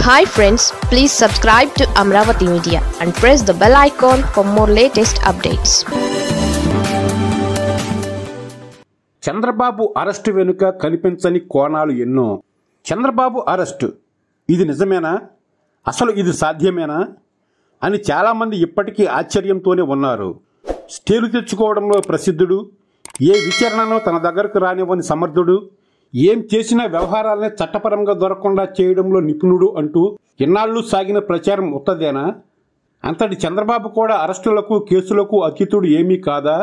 hi friends please subscribe to Amaravati media and press the bell icon for more latest updates Chandrababu arrest వెనుక కనిపించని కోణాలు ఎన్నో Chandrababu arrest ఇది నిజమేనా అసలు ఇది సాధ్యమేనా అని చాలామంది ఇప్పటికీ ఆశ్చర్యంతోనే ఉన్నారు స్టేలు తెచ్చుకోవడంలో ప్రసిద్ధుడు ఏ విచారణను తన దగ్గరకు రానివ్వని సమర్థుడు ఏం చేసినా వ్యవహారాలనే చట్టపరంగా దొరకకుండా చేయడంలో నిపుణుడు అంటూ ఇన్నాళ్ళు సాగిన ప్రచారం ఉత్తదేనా అంతటి చంద్రబాబు కూడా అరెస్టులకు కేసులకు అతీతుడు ఏమీ కాదా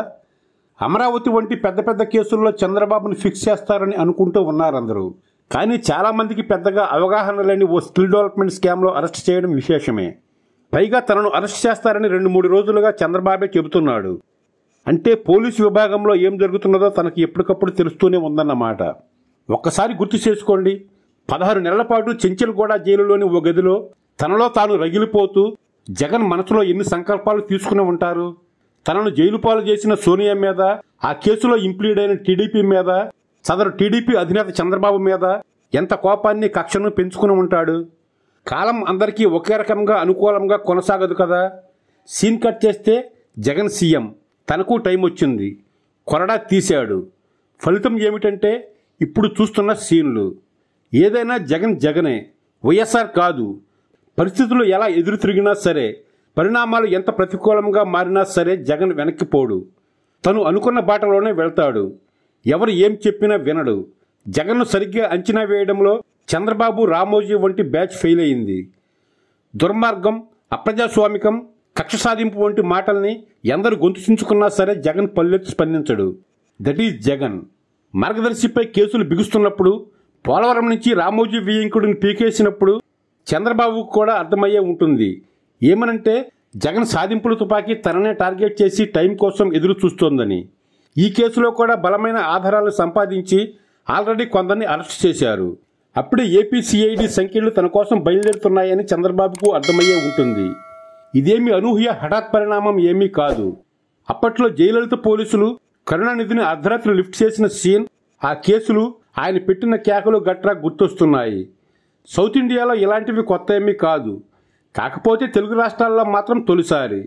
అమరావతి వంటి పెద్ద పెద్ద కేసుల్లో చంద్రబాబును ఫిక్స్ చేస్తారని అనుకుంటూ ఉన్నారందరూ కానీ చాలా మందికి పెద్దగా అవగాహన లేని ఓ స్కిల్ డెవలప్మెంట్ స్కామ్లో అరెస్ట్ చేయడం విశేషమే పైగా తనను అరెస్ట్ చేస్తారని రెండు మూడు రోజులుగా చంద్రబాబే చెబుతున్నాడు అంటే పోలీసు విభాగంలో ఏం జరుగుతున్నదో తనకి ఎప్పటికప్పుడు తెలుస్తూనే ఉందన్నమాట ఒక్కసారి గుర్తు చేసుకోండి పదహారు నెలల పాటు చెంచల్గూడ జైలులోని ఓ గదిలో తనలో తాను రగిలిపోతూ జగన్ మనసులో ఎన్ని సంకల్పాలు తీసుకుని ఉంటారు తనను జైలు పాలు చేసిన సోనియా మీద ఆ కేసులో ఇంప్లీడ్ అయిన టీడీపీ మీద సదరు టీడీపీ అధినేత చంద్రబాబు మీద ఎంత కోపాన్ని కక్షను పెంచుకుని ఉంటాడు కాలం అందరికీ ఒకే రకంగా అనుకూలంగా కొనసాగదు కదా సీన్ కట్ చేస్తే జగన్ సీఎం తనకు టైం వచ్చింది కొరడా తీశాడు ఫలితం ఏమిటంటే ఇప్పుడు చూస్తున్న సీన్లు ఏదైనా జగన్ జగనే వైఎస్ఆర్ కాదు పరిస్థితులు ఎలా ఎదురు తిరిగినా సరే పరిణామాలు ఎంత ప్రతికూలంగా మారినా సరే జగన్ వెనక్కిపోడు తను అనుకున్న బాటలోనే వెళ్తాడు ఎవరు ఏం చెప్పినా వినడు జగన్ను సరిగ్గా అంచనా వేయడంలో చంద్రబాబు రామోజీ వంటి బ్యాచ్ ఫెయిల్ అయింది దుర్మార్గం అప్రజాస్వామికం కక్ష సాధింపు వంటి మాటల్ని ఎందరు గొంతు చించుకున్నా సరే జగన్ పల్లెత్తి స్పందించడు దట్ ఈజ్ జగన్ మార్గదర్శిపై కేసులు బిగుస్తున్నప్పుడు పోలవరం నుంచి రామోజీ వియంకుడిని పీకేసినప్పుడు చంద్రబాబుకు కూడా అర్థమయ్యే ఉంటుంది ఏమనంటే జగన్ సాధింపుల తుపాకీ తననే టార్గెట్ చేసి టైం కోసం ఎదురు చూస్తోందని ఈ కేసులో కూడా బలమైన ఆధారాలు సంపాదించి ఆల్రెడీ కొందరిని అరెస్ట్ చేశారు అప్పుడే ఏపీ సిఐడి సంఖ్యలు తన కోసం బయలుదేరుతున్నాయని చంద్రబాబుకు అర్థమయ్యే ఉంటుంది ఇదేమి అనూహ్య హఠాత్ పరిణామం ఏమీ కాదు అప్పట్లో జయలలిత పోలీసులు కరుణానిధిని అర్ధరాత్రి లిఫ్ట్ చేసిన సీన్ ఆ కేసులు ఆయన పెట్టిన కేకలు గట్రా గుర్తొస్తున్నాయి సౌత్ ఇండియాలో ఇలాంటివి కొత్త ఏమీ కాదు కాకపోతే తెలుగు రాష్ట్రాల్లో మాత్రం తొలిసారి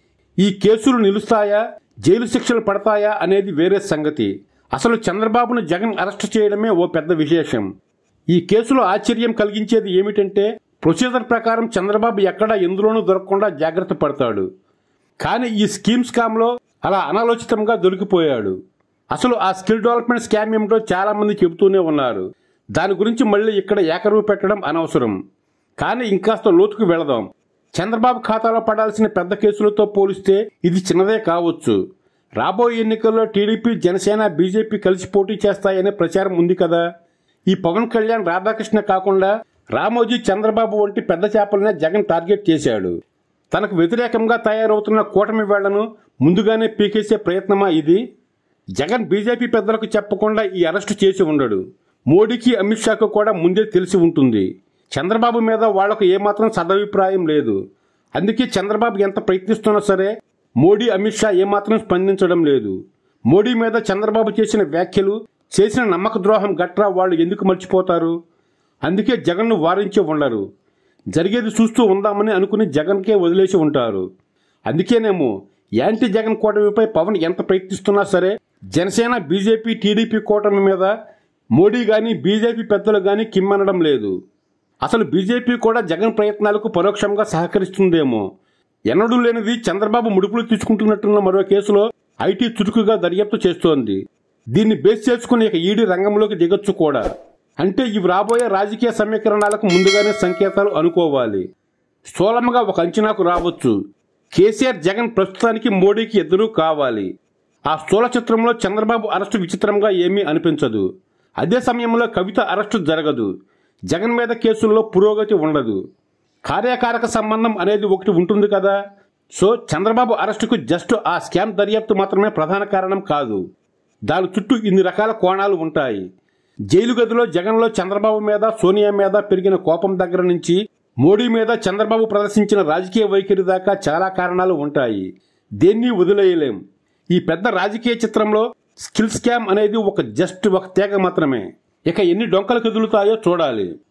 ఈ కేసులు నిలుస్తాయా జైలు శిక్షలు పడతాయా అనేది వేరే సంగతి అసలు చంద్రబాబును జగన్ అరెస్ట్ చేయడమే ఓ పెద్ద విశేషం ఈ కేసులో ఆశ్చర్యం కలిగించేది ఏమిటంటే ప్రొసీజర్ ప్రకారం చంద్రబాబు ఎక్కడా ఎందులోనూ దొరకకుండా జాగ్రత్త పడతాడు కానీ ఈ స్కీమ్ స్కామ్లో అలా అనాలోచితంగా దొరికిపోయాడు అసలు ఆ స్కిల్ డెవలప్మెంట్ స్కామ్ ఏమిటో చాలా మంది చెబుతూనే ఉన్నారు దాని గురించి మళ్ళీ ఇక్కడ ఏకరువు పెట్టడం అనవసరం కానీ ఇంకాస్త లోతుకు వెళదాం చంద్రబాబు ఖాతాలో పడాల్సిన పెద్ద కేసులతో పోలిస్తే ఇది చిన్నదే కావచ్చు రాబోయే ఎన్నికల్లో టీడీపీ జనసేన బీజేపీ కలిసి పోటీ చేస్తాయనే ప్రచారం ఉంది కదా ఈ పవన్ కళ్యాణ్ రాధాకృష్ణ కాకుండా రామోజీ చంద్రబాబు వంటి పెద్ద చేపలనే జగన్ టార్గెట్ చేశాడు తనకు వ్యతిరేకంగా తయారవుతున్న కూటమి వేళ్లను ముందుగానే పీకేసే ప్రయత్నమా ఇది జగన్ బీజేపీ పెద్దలకు చెప్పకుండా ఈ అరెస్టు చేసి ఉండడు మోడీకి అమిత్ షాకు కూడా ముందే తెలిసి ఉంటుంది చంద్రబాబు మీద వాళ్లకు ఏమాత్రం సదభిప్రాయం లేదు అందుకే చంద్రబాబు ఎంత ప్రయత్నిస్తున్నా సరే మోడీ అమిత్ షా ఏమాత్రం స్పందించడం లేదు మోడీ మీద చంద్రబాబు చేసిన వ్యాఖ్యలు చేసిన నమ్మక ద్రోహం గట్రా వాళ్ళు ఎందుకు మర్చిపోతారు అందుకే జగన్ను వారించి ఉండరు జరిగేది చూస్తూ ఉందామని అనుకుని జగన్కే వదిలేసి ఉంటారు అందుకేనేమో యాంటీ జగన్ కూటమిపై పవన్ ఎంత ప్రయత్నిస్తున్నా సరే జనసేన బీజేపీ టీడీపీ కూటమి మీద మోడీ గాని బీజేపీ పెద్దలు గాని కిమ్మనడం లేదు అసలు బీజేపీ కూడా జగన్ ప్రయత్నాలకు పరోక్షంగా సహకరిస్తుందేమో ఎన్నడూ లేనిది చంద్రబాబు ముడుపులు తీసుకుంటున్నట్టున్న మరో కేసులో ఐటీ చురుకుగా దర్యాప్తు చేస్తోంది దీన్ని బేస్ చేసుకుని ఇక ఈడీ రంగంలోకి దిగొచ్చు కూడా అంటే ఇవి రాబోయే రాజకీయ సమీకరణాలకు ముందుగానే సంకేతాలు అనుకోవాలి స్థూలంగా ఒక అంచనాకు రావచ్చు కేసీఆర్ జగన్ ప్రస్తుతానికి మోడీకి ఎదురు కావాలి ఆ స్థూల చిత్రంలో చంద్రబాబు అరెస్టు విచిత్రంగా ఏమీ అనిపించదు అదే సమయంలో కవిత అరెస్టు జరగదు జగన్ మీద కేసుల్లో పురోగతి ఉండదు కార్యకారక సంబంధం అనేది ఒకటి ఉంటుంది కదా సో చంద్రబాబు అరెస్టుకు జస్ట్ ఆ స్కామ్ దర్యాప్తు మాత్రమే ప్రధాన కారణం కాదు దాని చుట్టూ ఇన్ని రకాల కోణాలు ఉంటాయి జైలు గదిలో జగన్లో చంద్రబాబు మీద సోనియా మీద పెరిగిన కోపం దగ్గర నుంచి మోడీ మీద చంద్రబాబు ప్రదర్శించిన రాజకీయ వైఖరి దాకా చాలా కారణాలు ఉంటాయి దేన్ని వదిలేయలేం ఈ పెద్ద రాజకీయ చిత్రంలో స్కిల్ స్కామ్ అనేది ఒక జస్ట్ ఒక తేగ మాత్రమే ఇక ఎన్ని డొంకలు కదులుతాయో చూడాలి